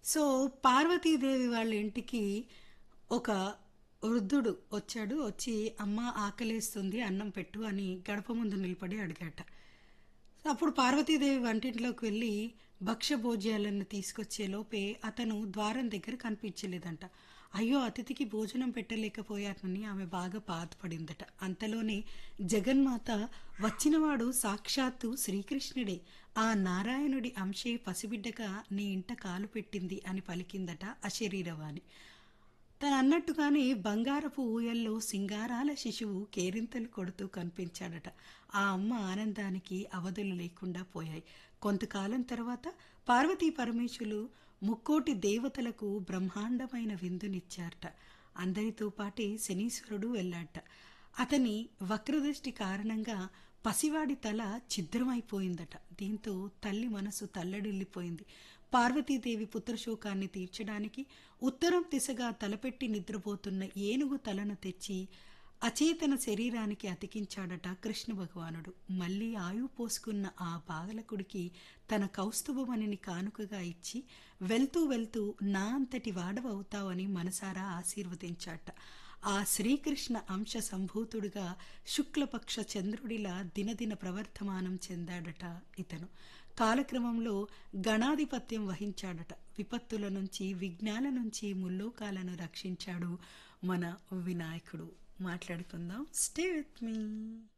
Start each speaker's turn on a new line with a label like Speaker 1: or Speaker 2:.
Speaker 1: so Parvatidevi వాళ్ళ ఇంటికి ఒక వృద్ధుడు వచ్చాడు వచ్చి అమ్మ ఆకలేస్తుంది అన్నం పెట్టు అని గడప ముందు నిలబడి అడిగాట అప్పుడు పార్వతీదేవి వంటింట్లోకి వెళ్ళి భక్ష్య భోజ్యాలను తీసుకొచ్చే లోపే అతను ద్వారం దగ్గర కనిపించలేదంట అయ్యో అతిథికి భోజనం పెట్టలేకపోయానని ఆమె బాగా బాధపడిందట అంతలోనే జగన్మాత వచ్చినవాడు సాక్షాత్తు శ్రీకృష్ణుడే ఆ నారాయణుడి అంశే పసిబిడ్డగా నీ ఇంట కాలు పెట్టింది అని పలికిందట అశరీరవాణి తను అన్నట్టుగానే బంగారపు ఊయల్లో సింగారాల శిశువు కేరింతలు కొడుతూ కనిపించాడట ఆ అమ్మ ఆనందానికి అవధులు లేకుండా పోయాయి కొంతకాలం తర్వాత పార్వతీ పరమేశులు ముక్కోటి దేవతలకు బ్రహ్మాండమైన విందునిచ్చారట అందరితో పాటే శనీశ్వరుడు వెళ్ళాట అతని వక్రదృష్టి కారణంగా పసివాడి తల ఛిద్రమైపోయిందట దీంతో తల్లి మనసు తల్లడిల్లిపోయింది పార్వతీదేవి పుత్రశోకాన్ని తీర్చడానికి ఉత్తరం దిశగా తలపెట్టి నిద్రపోతున్న ఏనుగు తలను తెచ్చి అచేతన శరీరానికి అతికించాడట కృష్ణ భగవానుడు మళ్ళీ ఆయువు పోసుకున్న ఆ బాలకుడికి తన కౌస్తుభమణిని కానుకగా ఇచ్చి వెళ్తూ వెళ్తూ నా అంతటి వాడవవుతావని మనసారా ఆశీర్వదించాట ఆ శ్రీకృష్ణ అంశ సంభూతుడుగా శుక్లపక్ష చంద్రుడిలా దినదిన ప్రవర్ధమానం చెందాడట ఇతను కాలక్రమంలో గణాధిపత్యం వహించాడట విపత్తుల నుంచి విఘ్నాల నుంచి ముల్లోకాలను రక్షించాడు మన వినాయకుడు మాట్లాడుకుందాం స్టే విత్ మీ